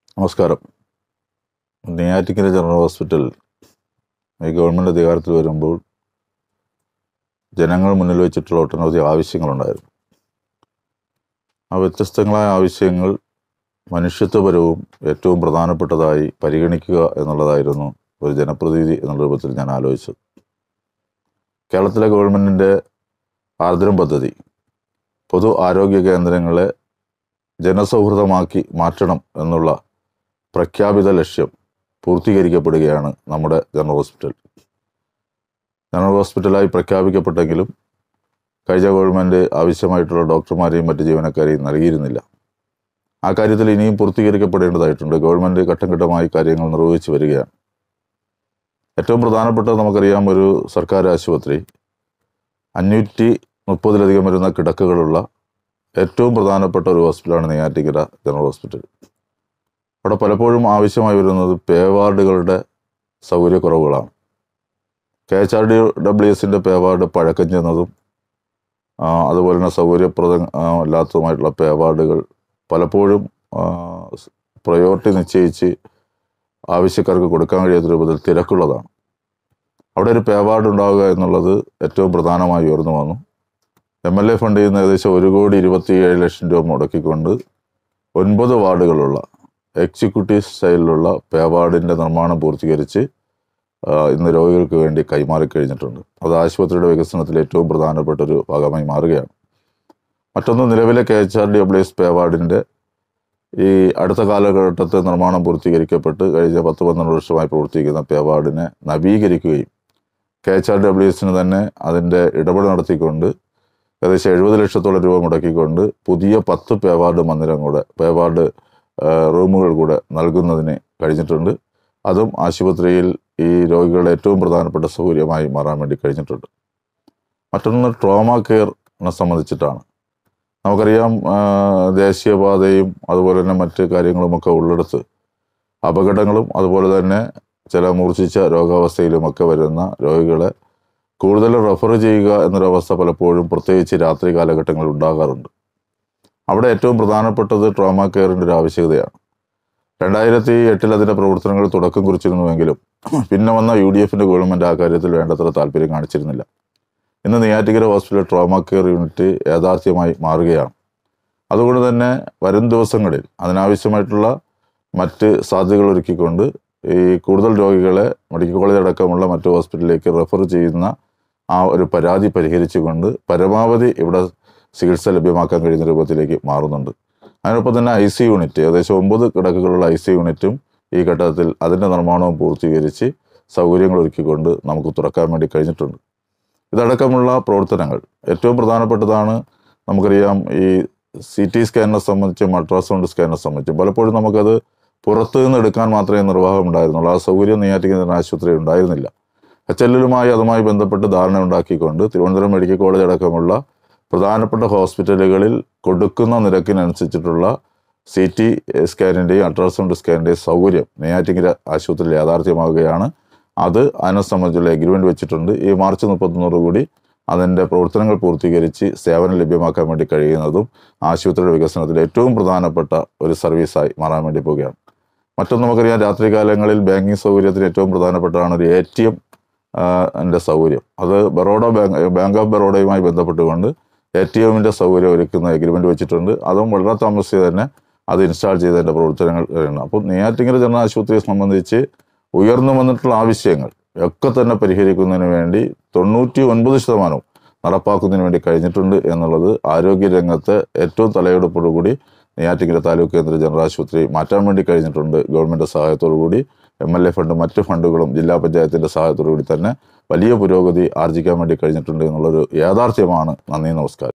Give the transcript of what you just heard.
നമസ്കാരം Neyyattinkara general hospital ഈ government അധികാരത്തിൽ വരുമ്പോൾ ജനങ്ങൾ മുന്നിൽ വെച്ചിട്ടുള്ള ഒട്ടനവധി ആവശ്യങ്ങളുണ്ടായിരുന്നു ആ വ്യത്യസ്തങ്ങളായ ആവശ്യങ്ങൾ മനുഷ്യത്വപരവും ഏറ്റവും പ്രധാനപ്പെട്ടതായി പരിഗണിക്കുക എന്നുള്ളതായിരുന്നു ഒരു ജനപ്രതിനിധി എന്നുള്ള രൂപത്തിൽ ഞാൻ ആലോചിച്ചത് കേരളത്തിലെ ഗവൺമെൻറ്റിൻ്റെ ആർദ്രം പദ്ധതി പൊതു ആരോഗ്യ കേന്ദ്രങ്ങളെ ജനസൗഹൃദമാക്കി മാറ്റണം എന്നുള്ള പ്രഖ്യാപിത ലക്ഷ്യം പൂർത്തീകരിക്കപ്പെടുകയാണ് നമ്മുടെ ജനറൽ ഹോസ്പിറ്റൽ ജനറൽ ഹോസ്പിറ്റലായി പ്രഖ്യാപിക്കപ്പെട്ടെങ്കിലും കഴിഞ്ഞ ഗവൺമെൻറ് ആവശ്യമായിട്ടുള്ള ഡോക്ടർമാരെയും മറ്റ് ജീവനക്കാരെയും നൽകിയിരുന്നില്ല ആ കാര്യത്തിൽ ഇനിയും പൂർത്തീകരിക്കപ്പെടേണ്ടതായിട്ടുണ്ട് ഗവൺമെൻറ് ഘട്ടം ഘട്ടമായി കാര്യങ്ങൾ നിർവഹിച്ചു വരികയാണ് ഏറ്റവും പ്രധാനപ്പെട്ടത് നമുക്കറിയാം ഒരു സർക്കാർ ആശുപത്രി അഞ്ഞൂറ്റി മുപ്പതിലധികം വരുന്ന കിടക്കുകളുള്ള ഏറ്റവും പ്രധാനപ്പെട്ട ഒരു ഹോസ്പിറ്റലാണ് നെയ്യാറ്റിക്കര ജനറൽ ഹോസ്പിറ്റൽ അവിടെ പലപ്പോഴും ആവശ്യമായി വരുന്നത് പേ വാർഡുകളുടെ സൗകര്യക്കുറവുകളാണ് K H R D W എസിൻ്റെ പേ വാർഡ് പഴക്കം ചെന്നതും ആ, അതുപോലെ തന്നെ സൗകര്യപ്രദം ആ, അല്ലാത്തതുമായിട്ടുള്ള പേ വാർഡുകൾ പലപ്പോഴും പ്രയോറിറ്റി നിശ്ചയിച്ച് ആവശ്യക്കാർക്ക് കൊടുക്കാൻ കഴിയാത്ത രൂപത്തിൽ തിരക്കുള്ളതാണ് അവിടെ ഒരു പേ വാർഡ് ഉണ്ടാവുക എന്നുള്ളത് ഏറ്റവും പ്രധാനമായി ഉയർന്നു വന്നു എം എൽ എ ഫണ്ടിൽ നിന്ന് ഏകദേശം ഒരു കോടി ഇരുപത്തിയേഴ് ലക്ഷം രൂപ മുടക്കിക്കൊണ്ട് ഒൻപത് വാർഡുകളുള്ള എക്സിക്യൂട്ടീവ് സ്റ്റൈലിലുള്ള പേ വാർഡിൻ്റെ നിർമ്മാണം പൂർത്തീകരിച്ച് ആ, ഇന്ന് രോഗികൾക്ക് വേണ്ടി കൈമാറി കഴിഞ്ഞിട്ടുണ്ട് അത് ആശുപത്രിയുടെ വികസനത്തിൽ ഏറ്റവും പ്രധാനപ്പെട്ട ഒരു ഭാഗമായി മാറുകയാണ് മറ്റൊന്ന് നിലവിലെ K H R D W S pay വാർഡിൻ്റെ ഈ അടുത്ത കാലഘട്ടത്തിൽ നിർമ്മാണം പൂർത്തീകരിക്കപ്പെട്ട് കഴിഞ്ഞ പത്ത് പന്ത്രണ്ട് വർഷമായി പ്രവർത്തിക്കുന്ന പേ വാർഡിനെ നവീകരിക്കുകയും കെ എച്ച് ആർ ഡബ്ല്യു എസിന് തന്നെ അതിൻ്റെ ഇടപെടൽ നടത്തിക്കൊണ്ട് ഏകദേശം എഴുപത് ലക്ഷത്തോളം രൂപ മുടക്കിക്കൊണ്ട് പുതിയ പത്ത് പേ വാർഡ് മന്ദിരം കൂടെ പേ വാർഡ് ആ, റൂമുകൾ കൂടെ നൽകുന്നതിന് കഴിഞ്ഞിട്ടുണ്ട് അതും ആശുപത്രിയിൽ ഈ രോഗികളുടെ ഏറ്റവും പ്രധാനപ്പെട്ട സൗകര്യമായി മാറാൻ വേണ്ടി കഴിഞ്ഞിട്ടുണ്ട് മറ്റൊന്ന് ട്രോമ കെയറിനെ സംബന്ധിച്ചിട്ടാണ് നമുക്കറിയാം ആ, ദേശീയപാതയും അതുപോലെ തന്നെ മറ്റ് കാര്യങ്ങളുമൊക്കെ ഉള്ളിടത്ത് അപകടങ്ങളും അതുപോലെ തന്നെ ചില മൂർച്ഛിച്ച രോഗാവസ്ഥയിലുമൊക്കെ വരുന്ന രോഗികളെ കൂടുതൽ റെഫർ ചെയ്യുക എന്നൊരവസ്ഥ പലപ്പോഴും പ്രത്യേകിച്ച് രാത്രി കാലഘട്ടങ്ങളിൽ ഉണ്ടാകാറുണ്ട് അവിടെ ഏറ്റവും പ്രധാനപ്പെട്ടത് ട്രോമ കെയറിൻ്റെ ഒരു ആവശ്യകതയാണ് രണ്ടായിരത്തി എട്ടിൽ അതിൻ്റെ പ്രവർത്തനങ്ങൾ തുടക്കം കുറിച്ചിരുന്നുവെങ്കിലും പിന്നെ വന്ന യു ഡി എഫിൻ്റെ ഗവൺമെൻറ് ആ കാര്യത്തിൽ വേണ്ടത്ര താല്പര്യം കാണിച്ചിരുന്നില്ല ഇന്ന് Neyyattinkara hospital trauma care unit യാഥാർത്ഥ്യമായി മാറുകയാണ് അതുകൊണ്ട് തന്നെ വരും ദിവസങ്ങളിൽ അതിനാവശ്യമായിട്ടുള്ള മറ്റ് സാധ്യതകൾ ഒരുക്കിക്കൊണ്ട് ഈ കൂടുതൽ രോഗികളെ മെഡിക്കൽ കോളേജ് അടക്കമുള്ള മറ്റു ഹോസ്പിറ്റലിലേക്ക് റെഫർ ചെയ്യുന്ന ആ ഒരു പരാതി പരിഹരിച്ചുകൊണ്ട് പരമാവധി ഇവിടെ ചികിത്സ ലഭ്യമാക്കാൻ കഴിയുന്ന രൂപത്തിലേക്ക് മാറുന്നുണ്ട് അതിനൊപ്പം തന്നെ ഐ സി യൂണിറ്റ് ഏകദേശം ഒമ്പത് കിടക്കുകളുള്ള ഐ സി യൂണിറ്റും ഈ ഘട്ടത്തിൽ അതിൻ്റെ നിർമ്മാണവും പൂർത്തീകരിച്ച് സൗകര്യങ്ങൾ ഒരുക്കിക്കൊണ്ട് നമുക്ക് തുറക്കാൻ വേണ്ടി കഴിഞ്ഞിട്ടുണ്ട് ഇതടക്കമുള്ള പ്രവർത്തനങ്ങൾ ഏറ്റവും പ്രധാനപ്പെട്ടതാണ് നമുക്കറിയാം ഈ സി ടി സ്കാനിനെ സംബന്ധിച്ചും അൾട്രാസൗണ്ട് സ്കാനിനെ സംബന്ധിച്ചും പലപ്പോഴും നമുക്കത് പുറത്തു നിന്ന് എടുക്കാൻ മാത്രമേ നിർവാഹം ഉണ്ടായിരുന്നുള്ളൂ ആ സൗകര്യം നെയ്യാറ്റിക്കുന്ന ആശുപത്രി ഉണ്ടായിരുന്നില്ല എച്ച് എൽ എല്ലുമായി അതുമായി ബന്ധപ്പെട്ട് ധാരണ ഉണ്ടാക്കിക്കൊണ്ട് തിരുവനന്തപുരം മെഡിക്കൽ കോളേജ് അടക്കമുള്ള പ്രധാനപ്പെട്ട ഹോസ്പിറ്റലുകളിൽ കൊടുക്കുന്ന നിരക്കിനനുസരിച്ചിട്ടുള്ള സി ടി സ്കാനിൻ്റെയും അൾട്രാസൗണ്ട് സ്കാനിൻ്റെയും സൗകര്യം നെയ്യാറ്റിങ്കര ആശുപത്രിയിൽ യാഥാർത്ഥ്യമാവുകയാണ് അത് അതിനെ സംബന്ധിച്ചുള്ള എഗ്രിമെൻ്റ് വെച്ചിട്ടുണ്ട് ഈ മാർച്ച് മുപ്പത്തൊന്നോട് കൂടി അതിൻ്റെ പ്രവർത്തനങ്ങൾ പൂർത്തീകരിച്ച് സേവനം ലഭ്യമാക്കാൻ വേണ്ടി കഴിയുന്നതും ആശുപത്രിയുടെ വികസനത്തിൽ ഏറ്റവും പ്രധാനപ്പെട്ട ഒരു സർവീസായി മാറാൻ വേണ്ടി പോവുകയാണ് മറ്റൊന്ന് നമുക്കറിയാം രാത്രികാലങ്ങളിൽ ബാങ്കിങ് സൗകര്യത്തിന് ഏറ്റവും പ്രധാനപ്പെട്ടതാണ് ഒരു എ ടി എം എൻ്റെ സൗകര്യം അത് ബറോഡ ബാങ്ക് ബാങ്ക് ഓഫ് ബറോഡയുമായി ബന്ധപ്പെട്ടുകൊണ്ട് എ ടി എമ്മിൻ്റെ സൗകര്യം ഒരുക്കുന്ന എഗ്രിമെൻ്റ് വെച്ചിട്ടുണ്ട് അതും വളരെ താമസിച്ച് തന്നെ അത് ഇൻസ്റ്റാൾ ചെയ്തതിൻ്റെ പ്രവർത്തനങ്ങൾ കഴിയണം അപ്പം നെയ്യാറ്റിങ്കര ജനറൽ ആശുപത്രിയെ സംബന്ധിച്ച് ഉയർന്നു വന്നിട്ടുള്ള ആവശ്യങ്ങൾ ഒക്കെ തന്നെ പരിഹരിക്കുന്നതിന് വേണ്ടി തൊണ്ണൂറ്റി ഒൻപത് ശതമാനവും നടപ്പാക്കുന്നതിന് വേണ്ടി കഴിഞ്ഞിട്ടുണ്ട് എന്നുള്ളത് ആരോഗ്യരംഗത്തെ ഏറ്റവും തലയെടുപ്പോടുകൂടി നെയ്യാറ്റിങ്കര താലൂക്ക് കേന്ദ്ര ജനറൽ ആശുപത്രി മാറ്റാൻ വേണ്ടി കഴിഞ്ഞിട്ടുണ്ട് ഗവൺമെൻറ് സഹായത്തോടു കൂടി എം എൽ എ ഫണ്ട് മറ്റ് ഫണ്ടുകളും ജില്ലാ പഞ്ചായത്തിൻ്റെ സഹായത്തോടു കൂടി തന്നെ വലിയ പുരോഗതി ആർജിക്കാൻ വേണ്ടി കഴിഞ്ഞിട്ടുണ്ട് എന്നുള്ളൊരു യാഥാർത്ഥ്യമാണ് നന്ദി നമസ്കാരം